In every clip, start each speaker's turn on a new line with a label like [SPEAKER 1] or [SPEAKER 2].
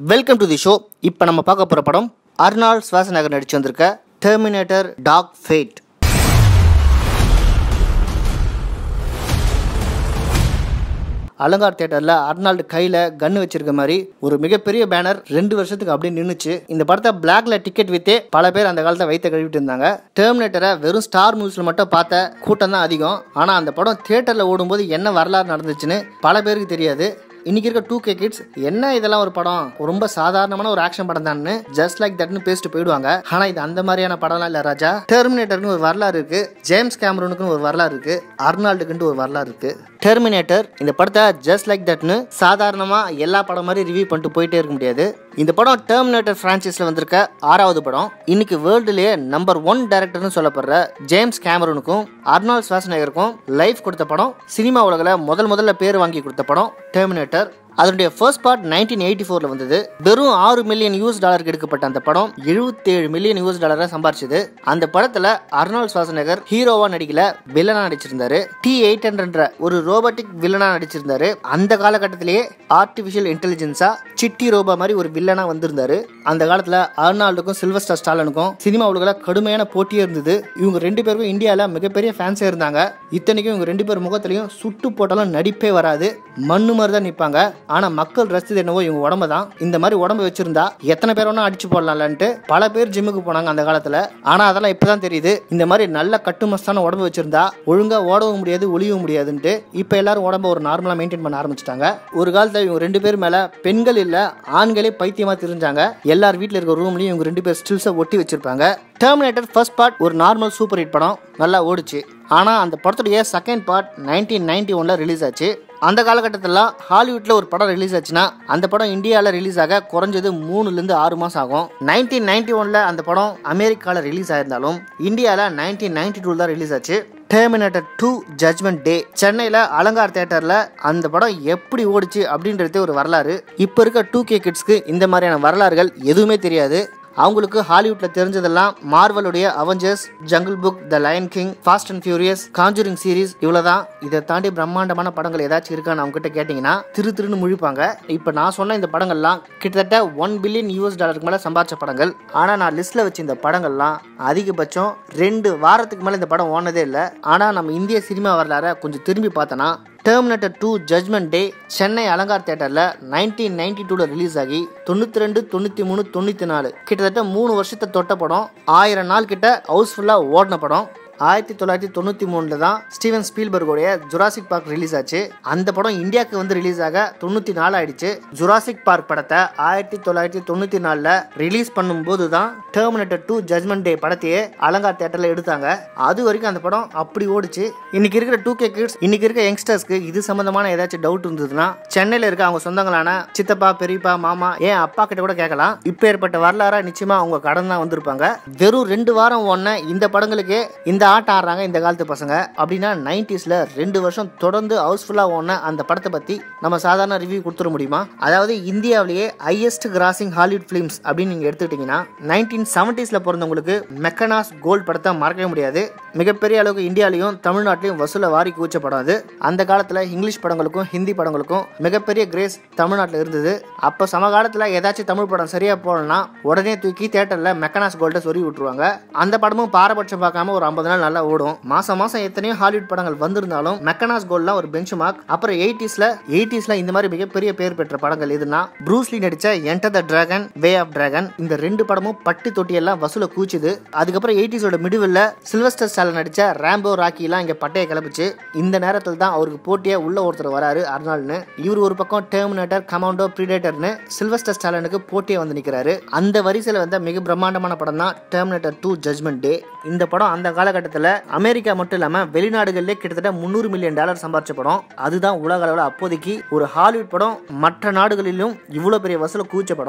[SPEAKER 1] welcome to the show இப்போ நம்ம பார்க்க போகிற படம் அர்னால் ஸ்வாசநகர் நடிச்சு வந்திருக்க டெர்மினேட்டர் டாக் ஃபேட் அலங்கார் தியேட்டரில் அர்னால்டு கையில் கன்று வச்சிருக்க மாதிரி ஒரு மிகப்பெரிய பேனர் ரெண்டு வருஷத்துக்கு அப்படியே நின்றுச்சு இந்த படத்தை பிளாக்ல டிக்கெட் வித்தே பல பேர் அந்த காலத்தை வைத்த கழுவிட்டு இருந்தாங்க டெர்மினேட்டரை வெறும் ஸ்டார் மூவிஸில் மட்டும் பார்த்த கூட்டம் தான் அதிகம் ஆனால் அந்த படம் தியேட்டரில் ஓடும்போது என்ன வரலாறு நடந்துச்சுன்னு பல பேருக்கு தெரியாது இன்னைக்கு இருக்க டூ கே கிட்ஸ் என்ன இதெல்லாம் ஒரு படம் ரொம்ப சாதாரணமான ஒரு ஆக்ஷன் படம் தான் ஜஸ்ட் லைக் தட்னு பேசிட்டு போயிடுவாங்க ஆனா இது அந்த மாதிரியான படம்லாம் இல்ல ராஜா டெர்மினேட்டர்னு ஒரு வரலாறு இருக்கு ஜேம்ஸ் கேமரூனுக்குன்னு ஒரு வரலாறு இருக்கு அர்னால்டுக்குன்ட்டு ஒரு வரலாறு இருக்கு டெர்மினேட்டர் இந்த படத்தை ஜஸ்ட் லைக் தட்னு சாதாரணமா எல்லா படம் மாதிரி ரிவ்யூ பண்ணிட்டு போயிட்டே இருக்க முடியாது இந்த படம் டெர்மினேட்டர் பிரான்ச்சைஸ்ல வந்திருக்க ஆறாவது படம் இன்னைக்கு வேர்ல்டுலயே நம்பர் ஒன் டைரக்டர்னு சொல்லப்படுற ஜேம்ஸ் கேமரூனுக்கும் அர்னால்ட் ஸ்வாஸ்நேகருக்கும் லைஃப் கொடுத்த படம் சினிமா உலகில் முதல் முதல்ல பேர் வாங்கி கொடுத்த படம் டெர்மினேட்டர் அதனுடைய ஃபர்ஸ்ட் பார்ட் நைன்டீன் எயிட்டி ஃபோரில் வந்தது வெறும் ஆறு மில்லியன் யூஎஸ் டாலருக்கு எடுக்கப்பட்ட அந்த படம் எழுபத்தேழு மில்லியன் யூஎஸ் டாலரை சம்பாரிச்சது அந்த படத்தில் அர்னால்ட் ஸ்வாசநகர் ஹீரோவா நடிக்கல வில்லனா நடிச்சிருந்தாரு டி எயிட் ஹண்ட்ரட்ன்ற ஒரு ரோபோட்டிக் வில்லனா நடிச்சிருந்தாரு அந்த காலகட்டத்திலேயே ஆர்டிஃபிஷியல் இன்டெலிஜென்ஸா சிட்டி ரோபா மாதிரி ஒரு வில்லனா வந்திருந்தாரு அந்த காலத்தில் அர்னால்டுக்கும் சில்வஸ்டர் ஸ்டாலனுக்கும் சினிமா உலகில் கடுமையான போட்டியே இருந்தது இவங்க ரெண்டு பேருக்கும் இந்தியாவில் மிகப்பெரிய ஃபேன்ஸே இருந்தாங்க இத்தனைக்கும் இவங்க ரெண்டு பேர் முகத்திலையும் சுட்டு போட்டாலும் நடிப்பே வராது மண்ணு மாதிரி தான் நிற்பாங்க ஆனா மக்கள் ரசித்தது என்னவோ இவங்க உடம்பு தான் இந்த மாதிரி உடம்பு வச்சிருந்தா எத்தனை பேர் வேணா அடிச்சு போடலாம்லன்ட்டு பல பேர் ஜிம்முக்கு போனாங்க அந்த காலத்துல ஆனா அதெல்லாம் இப்பதான் தெரியுது இந்த மாதிரி நல்ல கட்டுமஸ்தான உடம்பு வச்சிருந்தா ஒழுங்கா ஓடவும் முடியாது ஒளியவும் முடியாதுன்ட்டு இப்ப எல்லாரும் உடம்ப ஒரு நார்மலா மெயின்டைன் பண்ண ஆரம்பிச்சிட்டாங்க ஒரு காலத்துல இவங்க ரெண்டு பேர் மேல பெண்கள் இல்ல ஆண்களே பைத்தியமா தெரிஞ்சாங்க எல்லார் வீட்ல இருக்க ரூம்லயும் இவங்க ரெண்டு பேர் ஸ்டில்ஸை ஒட்டி வச்சிருப்பாங்க டெர்மினேட்டர் ஃபர்ஸ்ட் பார்ட் ஒரு நார்மல் சூப்பர் ஹிட் படம் நல்லா ஓடிச்சு ஆனால் அந்த படத்துடைய செகண்ட் பார்ட் நைன்டீன் நைன்டி ஒனில் ரிலீஸ் ஆச்சு அந்த காலகட்டத்தில் ஹாலிவுட்டில் ஒரு படம் ரிலீஸ் ஆச்சுன்னா அந்த படம் இந்தியாவில் ரிலீஸ் ஆக குறைஞ்சது மூணுலேருந்து ஆறு மாதம் ஆகும் நைன்டீன் நைன்டி ஒனில் அந்த படம் அமெரிக்காவில் ரிலீஸ் ஆயிருந்தாலும் இந்தியாவில் நைன்டீன் நைன்டி டூ தான் ரிலீஸ் ஆச்சு டெர்மினேட்டர் டூ ஜட்மெண்ட் டே சென்னையில் அலங்கார் தேட்டரில் அந்த படம் எப்படி ஓடிச்சு அப்படின்றது ஒரு வரலாறு இப்போ இருக்க டூ கே கிட்ஸ்க்கு இந்த மாதிரியான வரலாறுகள் எதுவுமே தெரியாது அவங்களுக்கு ஹாலிவுட்ல தெரிஞ்சதெல்லாம் மார்வலுடைய Avengers Jungle Book the Lion King Fast and Furious Conjuring series இவ்வளவுதான் இதை தாண்டி பிரம்மாண்டமான படங்கள் ஏதாச்சும் இருக்கான்னு அவங்க கிட்ட கேட்டீங்கன்னா திரு திருன்னு முழிப்பாங்க இப்போ நான் சொன்ன இந்த படங்கள்லாம் கிட்டத்தட்ட ஒன் பில்லியன் யூஎஸ் டாலருக்கு மேல சம்பாதிச்ச படங்கள் ஆனா நான் லிஸ்ட்ல வச்ச இந்த படங்கள்லாம் அதிகபட்சம் ரெண்டு வாரத்துக்கு மேல இந்த படம் ஓனதே இல்லை ஆனா நம்ம இந்திய சினிமா வரலாற கொஞ்சம் திரும்பி பார்த்தோன்னா Terminator two Judgment Day Chennai Alankar தேட்டரில் நைன்டீன் நைன்டி டூவில் ரிலீஸ் ஆகி தொண்ணூற்றி ரெண்டு தொண்ணூற்றி மூணு தொண்ணூற்றி நாலு கிட்டத்தட்ட மூணு வருஷத்தை தொட்ட படம் ஆயிரம் நாள் கிட்ட ஹவுஸ்ஃபுல்லாக ஓடின படம் ஆயிரத்தி தொள்ளாயிரத்தி தொண்ணூற்றி மூணில் தான் ஸ்டீவன் ஸ்பீல்பர்கோடைய ஜுராசிக் பார்க் ரிலீஸ் ஆச்சு அந்த படம் இந்தியாவுக்கு வந்து ரிலீஸ் ஆக தொண்ணூற்றி நாலு ஆயிடுச்சு ஜுராசிக் பார்க் படத்தை ஆயிரத்தி தொள்ளாயிரத்தி தொண்ணூற்றி நாலில் ரிலீஸ் பண்ணும்போது தான் டெர்மினேட்டர் டூ ஜட்மெண்ட் டே படத்தையே அலங்கார் தேட்டரில் எடுத்தாங்க அது வரைக்கும் அந்த படம் அப்படி ஓடிச்சு இன்னைக்கு இருக்கிற டூ கே கிட்ஸ் இன்னைக்கு இருக்க யங்ஸ்டர்ஸ்க்கு இது சம்பந்தமான ஏதாச்சும் டவுட் இருந்ததுன்னா சென்னையில் இருக்க அவங்க சொந்தங்களான சித்தப்பா பெரியப்பா மாமா ஏன் அப்பா கிட்ட கூட கேட்கலாம் இப்போ ஏற்பட்ட வரலாறா நிச்சயமா அவங்க கடன் தான் வந்திருப்பாங்க வெறும் ரெண்டு வாரம் ஒன்ன இந்த படங்களுக்கே இந்த ஆட்டம் ஆடுறாங்க இந்த காலத்து பசங்க அப்படின்னா நைன்டிஸ்ல ரெண்டு வருஷம் தொடர்ந்து ஹவுஸ்ஃபுல்லா ஓன அந்த படத்தை பத்தி நம்ம சாதாரண ரிவ்யூ கொடுத்துட முடியுமா அதாவது இந்தியாவிலேயே ஹையஸ்ட் கிராசிங் ஹாலிவுட் ஃபிலிம்ஸ் அப்படின்னு நீங்க எடுத்துக்கிட்டீங்கன்னா நைன்டீன் செவன்டிஸ்ல பிறந்தவங்களுக்கு மெக்கனாஸ் கோல்ட் படத்தை மறக்கவே முடியாது மிகப்பெரிய அளவுக்கு இந்தியாலையும் தமிழ்நாட்டிலையும் வசூல வாரி கூச்ச படம் அது அந்த காலத்துல இங்கிலீஷ் படங்களுக்கும் ஹிந்தி படங்களுக்கும் மிகப்பெரிய கிரேஸ் தமிழ்நாட்டில் இருந்தது அப்போ சமகாலத்தில் ஏதாச்சும் தமிழ் படம் சரியா போகலன்னா உடனே தூக்கி தேட்டரில் மெக்கனாஸ் கோல்ட்டை சொருவி விட்டுருவாங்க அந்த படமும் பாரபட்சம் பார்க்காம ஒரு ஐம்பது நாள் நல்லா ஓடும் மாசம் மாசம் எத்தனையோ ஹாலிவுட் படங்கள் வந்திருந்தாலும் மெக்கனாஸ் கோல்ட்லாம் ஒரு பெஞ்ச் மார்க் அப்புறம் எயிட்டிஸ்ல எயிட்டிஸ்ல இந்த மாதிரி மிகப்பெரிய பேர் பெற்ற படங்கள் எதுனா ப்ரூஸ்லி நடிச்ச Enter the Dragon Way of Dragon இந்த ரெண்டு படமும் பட்டு தொட்டி எல்லாம் வசூல கூச்சுது அதுக்கப்புறம் எயிட்டிஸோட மிடுவில் சில்வஸ்டர் ஸ்டாலின் நடிச்ச ரேம்போ ராக்கி எல்லாம் இங்க பட்டையை கிளப்பிச்சு இந்த நேரத்தில் தான் அவருக்கு போட்டியா உள்ள ஒருத்தர் வராரு அர்னால்னு இவர் ஒரு பக்கம் டெர்மினேட்டர் கமாண்டோ ப்ரீடேட்டர்னு சில்வஸ்டர் ஸ்டாலினுக்கு போட்டியா வந்து நிக்கிறாரு அந்த வரிசையில் வந்த மிக பிரம்மாண்டமான படம் தான் டெர்மினேட்டர் டூ ஜட்மெண்ட் டே இந்த படம் அந்த காலகட்டத்தில் அமெரிக்கா மட்டும் இல்லாமல் வெளிநாடுகளிலே கிட்டத்தட்ட முந்நூறு மில்லியன் டாலர் சம்பாரிச்ச படம் அதுதான் உலக அளவில் அப்போதைக்கு ஒரு ஹாலிவுட் படம் மற்ற நாடுகளிலும் இவ்வளோ பெரிய வசூல கூச்ச படம்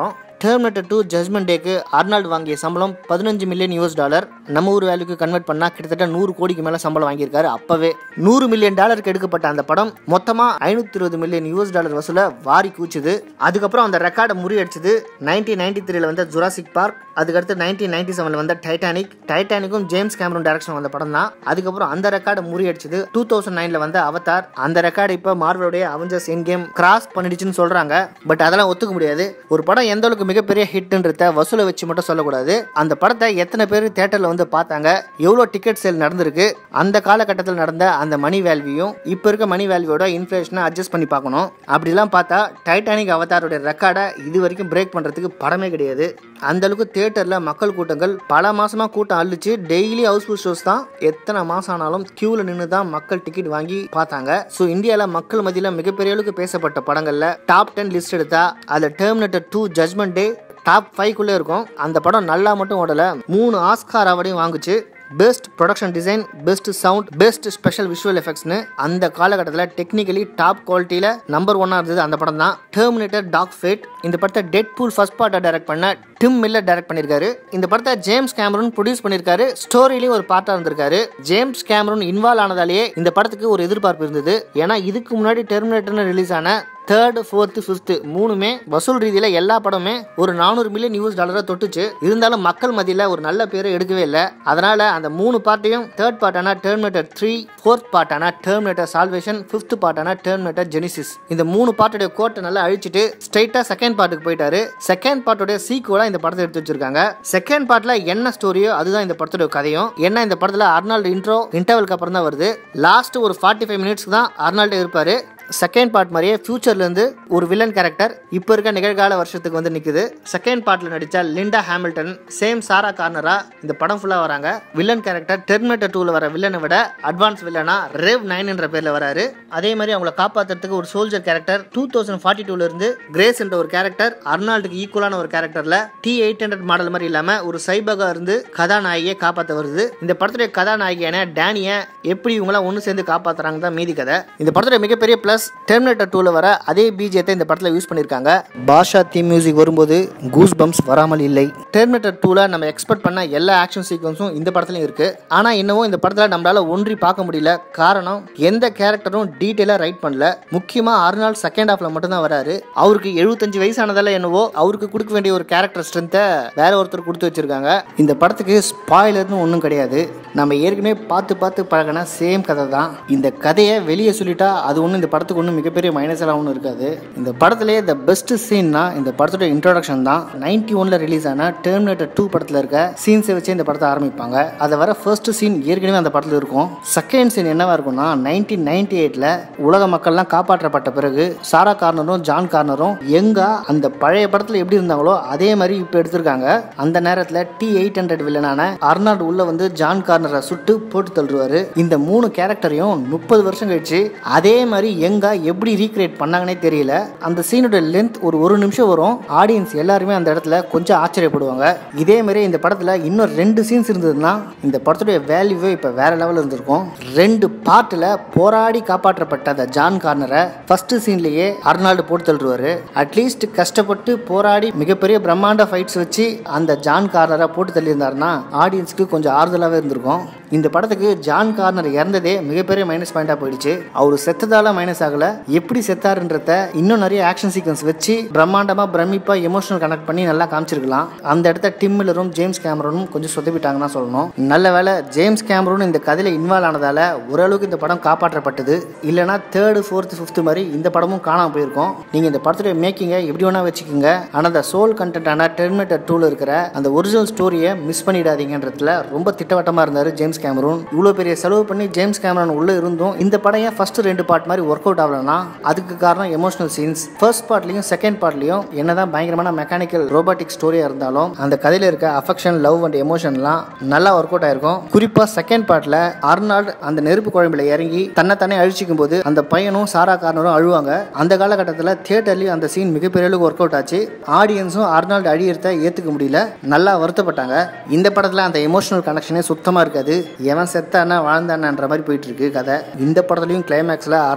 [SPEAKER 1] டெர்மினேட்டர் டூ ஜட்மெண்ட் டேக்கு அர்னால்டு வாங்கிய சம்பளம் பதினஞ்சு மில்லியன் யூஎஸ் டாலர் நம்ம ஊர் வேல்யூக்கு கன்வெர்ட் பண்ணா கிட்டத்தட்ட நூறு கோடிக்கு மேல சம்பளம் வாங்கியிருக்காரு அப்பவே நூறு மில்லியன் டாலருக்கு எடுக்கப்பட்ட அந்த படம் மொத்தமா ஐநூத்தி இருபது மில்லியன் யூஎஸ் டாலர் வசூல வாரி கூச்சுது அதுக்கப்புறம் அந்த ரெக்கார்டை முறியடிச்சது நைன்டீன் நைன்டி த்ரீல வந்த ஜுராசிக் பார்க் அதுக்கடுத்து நைன்டீன் நைன்டி செவன்ல வந்த டைட்டானிக் டைட்டானிக்கும் ஜேம்ஸ் கேமரூன் டைரக்ஷன் வந்த படம் தான் அதுக்கப்புறம் அந்த ரெக்கார்டை முறியடிச்சது டூ தௌசண்ட் நைன்ல வந்த அவதார் அந்த ரெக்கார்டு இப்போ மார்வலுடைய அவஞ்சர்ஸ் என் கேம் கிராஸ் பண்ணிடுச்சுன்னு சொல்றாங்க பட் அதெல்லாம் ஒத்துக்க முடியாது ஒரு படம் எந்த அளவுக்கு மிகப்பெரிய ஹிட்ன்றத வசூலை வச்சு மட்டும் சொல்லக்கூடாது அந்த படத்தை எத்தனை பேர் தேட்டர்ல வந்து பார்த்தாங்க எவ்வளோ டிக்கெட் சேல் நடந்திருக்கு அந்த காலகட்டத்தில் நடந்த அந்த மணி வேல்வியும் இப்போ இருக்க மணி வேல்வியோட இன்ஃப்ளேஷனை அட்ஜஸ்ட் பண்ணி பார்க்கணும் அப்படிலாம் பார்த்தா டைட்டானிக் அவதாரோட ரெக்கார்டை இது வரைக்கும் பிரேக் பண்றதுக்கு படமே கிடையாது அந்த அளவுக்கு தியேட்டர்ல மக்கள் கூட்டங்கள் பல மாசமா கூட்டம் அள்ளிச்சு டெய்லி ஹவுஸ்ஃபுல் ஷோஸ் தான் எத்தனை மாசம் ஆனாலும் கியூல நின்று தான் மக்கள் டிக்கெட் வாங்கி பார்த்தாங்க ஸோ இந்தியாவில் மக்கள் மத்தியில் மிகப்பெரிய அளவுக்கு பேசப்பட்ட படங்கள்ல டாப் டென் லிஸ்ட் எடுத்தா அதில் Terminator two Judgment Day top ஃபைவ்க்குள்ளே இருக்கும் அந்த படம் நல்லா மட்டும் ஓடல மூணு ஆஸ்கார் அவார்டையும் வாங்குச்சு best production design best sound best special visual எஃபெக்ட்ஸ்னு அந்த காலகட்டத்தில் டெக்னிக்கலி டாப் குவாலிட்டியில் நம்பர் ஒன்னாக இருந்தது அந்த படம் தான் டெர்மினேட்டர் டாக் ஃபேட் இந்த படத்தை டெட் பூல் ஃபர்ஸ்ட் பார்ட்டை டைரக்ட் பண்ண டிம் மில்லர் டைரக்ட் பண்ணியிருக்காரு இந்த படத்தை ஜேம்ஸ் கேமரூன் ப்ரொடியூஸ் பண்ணியிருக்காரு ஸ்டோரியிலையும் ஒரு பார்ட்டாக இருந்திருக்காரு ஜேம்ஸ் கேமரூன் இன்வால்வ் ஆனதாலேயே இந்த படத்துக்கு ஒரு எதிர்பார்ப்பு இருந்தது ஏன்னா இதுக்கு முன்னாடி டெர்மினேட்டர்னு ரிலீஸ் ஆன தேர்டு ஃபோர்த்து ஃபிஃப்த்து மூணுமே வசூல் ரீதியில் எல்லா படமுமே ஒரு நானூறு மில்லியன் யூஎஸ் டாலரை தொட்டுச்சு இருந்தாலும் மக்கள் மத்தியில் ஒரு நல்ல பேரை எடுக்கவே இல்லை அதனால அந்த மூணு பார்ட்டையும் தேர்ட் பார்ட்டான டெர்மினேட்டர் த்ரீ ஃபோர்த் பார்ட்டான டெர்மினேட்டர் சால்வேஷன் ஃபிஃப்த் பார்ட்டான டெர்மினேட்டர் ஜெனிசிஸ் இந்த மூணு பார்ட்டுடைய கோட்டை நல்லா அழிச்சிட்டு ஸ்ட்ரைட்டாக செகண்ட் பார்ட்டுக்கு போயிட்டாரு செகண்ட் பார்ட்டுடைய சீக்குவலாக இந்த படத்தை எடுத்து வச்சிருக்காங்க செகண்ட் பார்ட்டில் என்ன ஸ்டோரியோ அதுதான் இந்த படத்துடைய கதையும் என்ன இந்த படத்தில் அர்னால்டு இன்ட்ரோ இன்டர்வலுக்கு அப்புறம் தான் வருது லாஸ்ட் ஒரு ஃபார்ட்டி ஃபைவ் மினிட்ஸ்க்கு தான் அர்னால்டு இருப்பாரு செகண்ட் பார்ட் மாதிரியே ஃபியூச்சர்லேருந்து ஒரு வில்லன் கேரக்டர் இப்போ இருக்க நிகழ்கால வருஷத்துக்கு வந்து நிற்குது செகண்ட் பார்ட்டில் நடித்த லிண்டா ஹாமில்டன் சேம் சாரா கார்னரா இந்த படம் ஃபுல்லாக வராங்க வில்லன் கேரக்டர் டெர்மினேட்டர் டூவில் வர வில்லனை விட அட்வான்ஸ் வில்லனா ரேவ் நைன் என்ற பேரில் வராரு அதே மாதிரி அவங்கள காப்பாற்றுறதுக்கு ஒரு soldier character two thousand forty டூலேருந்து கிரேஸ் என்ற ஒரு கேரக்டர் அர்னால்டுக்கு ஈக்குவலான ஒரு கேரக்டரில் டி எயிட் ஹண்ட்ரட் மாடல் மாதிரி இல்லாமல் ஒரு சைபகா இருந்து கதாநாயகியை காப்பாற்ற வருது இந்த படத்துடைய கதாநாயகியான டேனியை எப்படி இவங்களாம் ஒன்று சேர்ந்து காப்பாற்றுறாங்க தான் மீதி கதை இந்த படத்துடைய மிகப்பெரிய ப்ளஸ் டெர்மினேட்டர் டூவில் வர அதே பிஜியத்தை இந்த படத்தில் யூஸ் பண்ணியிருக்காங்க பாஷா தீம் மியூசிக் வரும்போது கூஸ் பம்ப்ஸ் வராமல் இல்லை டெர்மினேட்டர் டூவில் நம்ம எக்ஸ்பெக்ட் பண்ண எல்லா ஆக்ஷன் சீக்வன்ஸும் இந்த படத்துலையும் இருக்கு ஆனால் இன்னமும் இந்த படத்தில் நம்மளால ஒன்றி பார்க்க முடியல காரணம் எந்த கேரக்டரும் டீட்டெயிலாக ரைட் பண்ணல முக்கியமாக அறுநாள் செகண்ட் ஹாஃப்ல மட்டும்தான் வராரு அவருக்கு எழுபத்தஞ்சு வயசானதால என்னவோ அவருக்கு கொடுக்க வேண்டிய ஒரு கேரக்டர் ஸ்ட்ரென்த்தை வேற ஒருத்தர் கொடுத்து வச்சிருக்காங்க இந்த படத்துக்கு ஸ்பாய்லர்னு ஒன்றும் கிடையாது நம்ம ஏற்கனவே பார்த்து பார்த்து பழகின சேம் கதை தான் இந்த கதையை வெளியே சொல்லிட்டா அது ஒன்றும் இந்த படத்துக்கு ஒன்றும் மிகப்பெரிய மைனஸெல்லாம் ஒன்றும் இருக்காது இந்த படத்துலேயே த பெஸ்ட் சீன்னா இந்த படத்தோட இன்ட்ரோடக்ஷன் தான் நைன்டி ஒன்ல ரிலீஸ் ஆன டெர்மினேட்டர் டூ படத்தில் இருக்க சீன்ஸை வச்சு இந்த படத்தை ஆரம்பிப்பாங்க அதை வர ஃபர்ஸ்ட் சீன் ஏற்கனவே அந்த படத்தில் இருக்கும் செகண்ட் சீன் என்னவா இருக்கும்னா நைன்டீன் நைன்டி எயிட்ல உலக மக்கள்லாம் காப்பாற்றப்பட்ட பிறகு சாரா கார்னரும் ஜான் கார்னரும் எங்கா அந்த பழைய படத்தில் எப்படி இருந்தாங்களோ அதே மாதிரி இப்போ எடுத்திருக்காங்க அந்த நேரத்தில் டி எயிட் ஹண்ட்ரட் வில்லனான அர்னால்டு உள்ள வந்து ஜான் கார்னரை சுட்டு போட்டு தள்ளுவாரு இந்த மூணு கேரக்டரையும் முப்பது வருஷம் கழிச்சு அதே மாதிரி எங்கா எப்படி ரீக்ரியேட் பண்ணாங்கன்னே தெரியல அந்த சீனோட லென்த் ஒரு ஒரு நிமிஷம் வரும் ஆடியன்ஸ் எல்லாருமே அந்த இடத்துல கொஞ்சம் ஆச்சரியப்படுவாங்க இதே மாதிரி இந்த படத்துல இன்னும் ரெண்டு சீன்ஸ் இருந்ததுன்னா இந்த படத்துடைய வேல்யூவே இப்போ வேற லெவல் இருந்திருக்கும் ரெண்டு பார்ட்டில் போராடி காப்பாற்றப்பட்ட அந்த ஜான் கார்னரை ஃபர்ஸ்ட் சீன்லயே அர்னால்டு போட்டு தள்ளுவாரு அட்லீஸ்ட் கஷ்டப்பட்டு போராடி மிகப்பெரிய பிரம்மாண்ட ஃபைட்ஸ் வச்சு அந்த ஜான் கார்னரை போட்டு தள்ளியிருந்தாருன்னா ஆடியன்ஸ்க்கு கொஞ்சம் ஆறுதலாகவே இருந்திருக்கும் இந்த படத்துக்கு ஜான் கார்னர் இறந்ததே மிகப்பெரிய மைனஸ் பாயிண்டா போயிடுச்சு அவர் செத்ததால மைனஸ் ஆகல எப்படி செத்தாருன்றத இன்னும் நிறைய ஆக்ஷன் சீக்வன்ஸ் வச்சு பிரம்மாண்டமா பிரமிப்பா எமோஷனல் கனெக்ட் பண்ணி நல்லா காமிச்சிருக்கலாம் அந்த இடத்த டிம் மில்லரும் ஜேம்ஸ் கேமரனும் கொஞ்சம் சொதப்பிட்டாங்கன்னு தான் சொல்லணும் நல்ல வேளை ஜேம்ஸ் கேமரன் இந்த கதையில இன்வால்வ் ஆனதால ஓரளவுக்கு இந்த படம் காப்பாற்றப்பட்டது இல்லைனா தேர்டு ஃபோர்த்து ஃபிஃப்த் மாதிரி இந்த படமும் காணாம போயிருக்கும் நீங்க இந்த படத்துடைய மேக்கிங்கை எப்படி வேணா வச்சுக்கோங்க ஆனா அந்த சோல் கண்டென்ட்டான டெர்மினேட்டர் டூல இருக்கிற அந்த ஒரிஜினல் ஸ்டோரியை மிஸ் பண்ணிடாதீங்கன்றதுல ரொம்ப திட்டவட்டமா இருந்தாரு ஜேம்ஸ் கேமரூன் இவ்வளோ பெரிய செலவு பண்ணி ஜேம்ஸ் கேமரன் உள்ள இருந்தும் இந்த படம் ஏன் ஃபர்ஸ்ட் ரெண்டு பார்ட் மாதிரி ஒர்க் அவுட் ஆகலன்னா அதுக்கு காரணம் எமோஷனல் சீன்ஸ் ஃபர்ஸ்ட் பார்ட்லயும் செகண்ட் பார்ட்லயும் என்னதான் பயங்கரமான மெக்கானிக்கல் ரோபாட்டிக் ஸ்டோரியா இருந்தாலும் அந்த கதையில இருக்க அஃபெக்ஷன் லவ் அண்ட் எமோஷன்லாம் நல்லா ஒர்க் அவுட் ஆயிருக்கும் குறிப்பா செகண்ட் பார்ட்ல அர்னால்டு அந்த நெருப்பு குழம்புல இறங்கி தன்னை தானே அழிச்சிக்கும் போது அந்த பையனும் சாரா கார்னரும் அழுவாங்க அந்த காலகட்டத்தில் தியேட்டர்லயும் அந்த சீன் மிகப்பெரிய அளவுக்கு ஒர்க் அவுட் ஆச்சு ஆடியன்ஸும் அர்னால்டு அழியறத ஏத்துக்க முடியல நல்லா வருத்தப்பட்டாங்க இந்த படத்துல அந்த எமோஷனல் கனெக்ஷனே சுத்தமா இருக்காது எவன் செத்தானா வாழ்ந்தானான்ற மாதிரி போயிட்டு இருக்கு கதை இந்த படத்துலயும் கிளைமேக்ஸ்ல அர்னால்டு தன்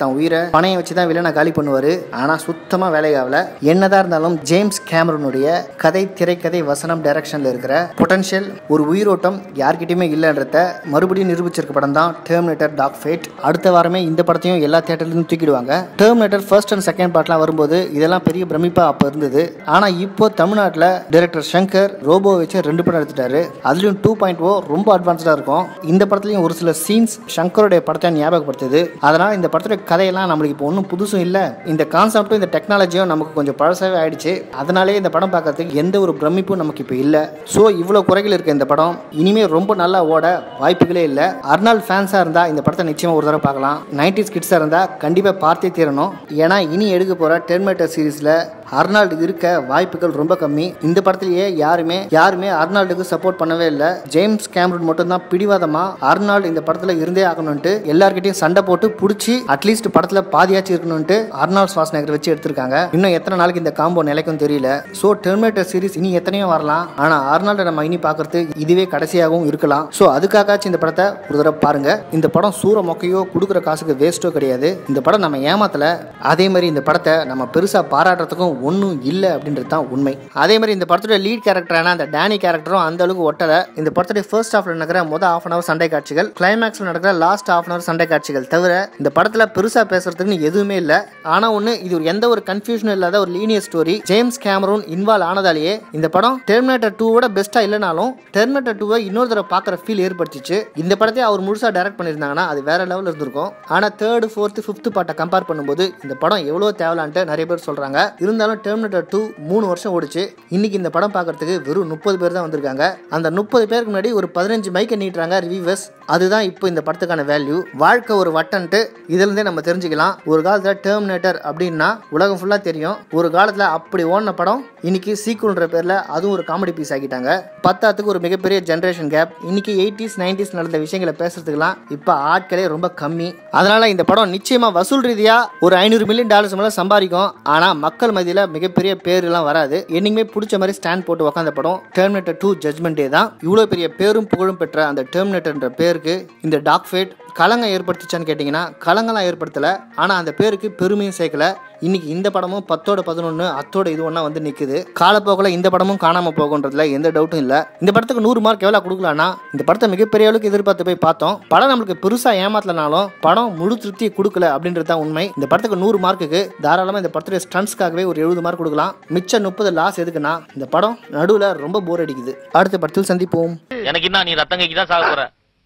[SPEAKER 1] தான் உயிரை பணையை வச்சு தான் வில்லனை காலி பண்ணுவாரு ஆனா சுத்தமா வேலையாகல என்னதான் இருந்தாலும் ஜேம்ஸ் கேமரனுடைய கதை திரைக்கதை வசனம் டைரக்ஷன்ல இருக்கிற பொட்டன்ஷியல் ஒரு உயிரோட்டம் யார்கிட்டயுமே இல்லைன்றத மறுபடியும் நிரூபிச்சிருக்க படம் தான் டெர்மினேட்டர் டாக் ஃபேட் அடுத்த வாரமே இந்த படத்தையும் எல்லா தேட்டர்லையும் தூக்கிடுவாங்க டெர்மினேட்டர் ஃபர்ஸ்ட் அண்ட் செகண்ட் பார்ட்லாம் வரும்போது இதெல்லாம் பெரிய பிரமிப்பா அப்போ இருந்தது ஆனா இப்போ தமிழ்நாட்டில் டைரக்டர் சங்கர் ரோபோ வச்சு ரெண்டு படம் எடுத்துட்டாரு அதுலயும் டூ பாயிண்ட் ஓ ரொம்ப அட்வான்ஸ்டா இருக்கும் இந்த படத்துலயும் ஒரு சில சீன்ஸ் சங்கருடைய படத்தை ஞாபகப்படுத்துது அதனால இந்த படத்துடைய கதையெல்லாம் நம்மளுக்கு இப்போ ஒன்றும் புதுசும் இல்லை இந்த கான்செப்டும் இந்த டெக்னாலஜியும் நமக்கு கொஞ்சம் பழசாவே ஆயிடுச்சு அதனாலே இந்த படம் பார்க்கறதுக்கு எந்த ஒரு பிரமிப்பும் நமக்கு இப்போ இல்லை ஸோ இவ்வளோ குறைகள் இருக்க இந்த படம் இனிமே ரொம்ப நல்லா ஓட வாய்ப்புகளே இல்லை அர்னால் ஃபேன்ஸாக இருந்தால் இந்த படத்தை நிச்சயமாக ஒரு தடவை பார்க்கலாம் நைன்டிஸ் கிட்ஸாக இருந்தால் கண்டிப்பாக பார்த்தே தீரணும் ஏன்னா இனி எடுக்க போகிற டெர்மேட்டர் சீரீஸில் அர்னால்டு இருக்க வாய்ப்புகள் ரொம்ப கம்மி இந்த படத்திலேயே யாருமே யாருமே அர்னால்டுக்கு சப்போர்ட் பண்ணவே இல்லை ஜேம்ஸ் கேமரன் மட்டும்தான் பிடிவாதமா அர்னால்டு இந்த படத்துல இருந்தே ஆகணும்ட்டு எல்லார்கிட்டயும் சண்டை போட்டு புடிச்சு அட்லீஸ்ட் படத்துல பாதியாச்சு இருக்கணும்ட்டு அர்னால்ட் ஸ்வாஸ்நேகர் வச்சு எடுத்திருக்காங்க இன்னும் எத்தனை நாளைக்கு இந்த காம்போ நிலைக்கும் தெரியல சோ டெர்மினேட்டர் சீரிஸ் இனி எத்தனையோ வரலாம் ஆனா அர்னால்டை நம்ம இனி பார்க்கறது இதுவே கடைசியாகவும் இருக்கலாம் சோ அதுக்காகச்சும் இந்த படத்தை ஒரு தடவை பாருங்க இந்த படம் சூற மொக்கையோ கொடுக்குற காசுக்கு வேஸ்ட்டோ கிடையாது இந்த படம் நம்ம ஏமாத்தல அதே மாதிரி இந்த படத்தை நம்ம பெருசா பாராட்டுறதுக்கும் ஒன்றும் இல்லை அப்படின்றது தான் உண்மை அதே மாதிரி இந்த படத்தோட லீட் கேரக்டரான அந்த டேனி கேரக்டரும் அந்த அளவுக்கு ஒட்டல இந்த படத்துடைய ஃபர்ஸ்ட் ஹாஃப்ல நடக்கிற மொதல் ஹாஃப் அன் அவர் சண்டை காட்சிகள் கிளைமேக்ஸ்ல நடக்கிற லாஸ்ட் ஹாஃப் அன் அவர் சண்டை காட்சிகள் தவிர இந்த படத்துல பெருசா பேசுறதுக்குன்னு எதுவுமே இல்லை ஆனா ஒண்ணு இது ஒரு எந்த ஒரு கன்ஃபியூஷனும் இல்லாத ஒரு linear story James Cameron involve ஆனதாலேயே இந்த படம் டெர்மினேட்டர் டூவோட பெஸ்டா இல்லைனாலும் டெர்மினேட்டர் டூவை இன்னொரு தடவை பார்க்குற ஃபீல் ஏற்படுத்திச்சு இந்த படத்தை அவர் முழுசா டைரக்ட் பண்ணியிருந்தாங்கன்னா அது வேற லெவலில் இருந்திருக்கும் ஆனா தேர்டு ஃபோர்த்து ஃபிஃப்த் பார்ட்டை கம்பேர் பண்ணும்போது இந்த படம் எவ்வளோ தேவலான்ட்டு நிறைய பேர் சொல்றாங்க இருந்தாலும் டெர்மினேட்டர் டூ மூணு வருஷம் ஓடிச்சு இன்னைக்கு இந்த படம் பார்க்கறதுக்கு வெறும் முப்பது பேர் தான் வந்திருக்காங்க அந்த முப்பது பேருக்கு முன்னாடி ஒரு பதினஞ்சு மைக்கை நீட்டுறாங்க ரிவ்யூவர்ஸ் அதுதான் இப்போ இந்த படத்துக்கான வேல்யூ வாழ்க்கை ஒரு வட்டன்ட்டு இதுலேருந்தே நம்ம தெரிஞ்சுக்கலாம் ஒரு காலத்தில் டெர்மினேட்டர் அப்படின்னா உலகம் ஃபுல்லாக தெரியும் ஒரு காலத்தில் அப்படி ஓடின படம் இன்னைக்கு சீக்குன்ற பேரில் அதுவும் ஒரு காமெடி பீஸ் ஆக்கிட்டாங்க பத்தாத்துக்கு ஒரு மிகப்பெரிய ஜென்ரேஷன் கேப் இன்னைக்கு எயிட்டிஸ் நைன்டிஸ் நடந்த விஷயங்களை பேசுறதுக்கெல்லாம் இப்போ ஆட்களே ரொம்ப கம்மி அதனால இந்த படம் நிச்சயமா வசூல் ரீதியா ஒரு ஐநூறு மில்லியன் டாலர்ஸ் மேல சம்பாதிக்கும் ஆனா மக்கள் மத்தியில மிகப்பெரிய பேர் எல்லாம் வராது என்னைக்குமே பிடிச்ச மாதிரி ஸ்டாண்ட் போட்டு உக்காந்த படம் டெர்மினேட்டர் டூ ஜட்மெண்டே தான் இவ்வளவு பெரிய பேரும் புகழும் பெற்ற அந்த டெர்மினேட்டர்ன்ற பேருக்கு இந்த டாக் ஃபேட் களங்கம் ஏற்படுத்துச்சான்னு கேட்டிங்கன்னா களங்கம்லாம் ஏற்படுத்தலை ஆனால் அந்த பேருக்கு பெருமையும் சேர்க்கல இன்னைக்கு இந்த படமும் பத்தோட பதினொன்று அத்தோட இது ஒன்றா வந்து நிற்குது காலப்போக்கில் இந்த படமும் காணாமல் போகுன்றதுல எந்த டவுட்டும் இல்லை இந்த படத்துக்கு நூறு மார்க் எவ்வளோ கொடுக்கலான்னா இந்த படத்தை மிகப்பெரிய அளவுக்கு எதிர்பார்த்து போய் பார்த்தோம் படம் நம்மளுக்கு பெருசாக ஏமாத்தலனாலும் படம் முழு திருப்தியை கொடுக்கல அப்படின்றது தான் உண்மை இந்த படத்துக்கு நூறு மார்க்குக்கு தாராளமாக இந்த படத்துடைய ஸ்டன்ஸ்க்காகவே ஒரு எழுபது மார்க் கொடுக்கலாம் மிச்சம் முப்பது லாஸ் எதுக்குன்னா இந்த படம் நடுவில் ரொம்ப போர் அடிக்குது அடுத்த படத்தில் சந்திப்போம்
[SPEAKER 2] எனக்கு என்ன நீ ரத்தங்கைக்கு தான் சாக போற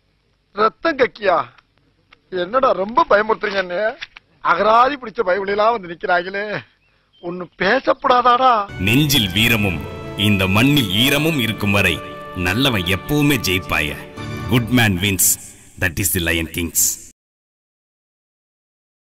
[SPEAKER 3] ரத்தம் கக்கியா என்னடா ரொம்ப பயமுறுத்துறீங்க என்ன அகராதி பிடிச்ச பயவிலாம் வந்து நிக்கிறாங்களே ஒன்னு பேசப்படாதாடா
[SPEAKER 4] நெஞ்சில் வீரமும் இந்த மண்ணில் ஈரமும் இருக்கும் வரை நல்லவன் எப்பவுமே ஜெயிப்பாய good man wins that is the Lion Kings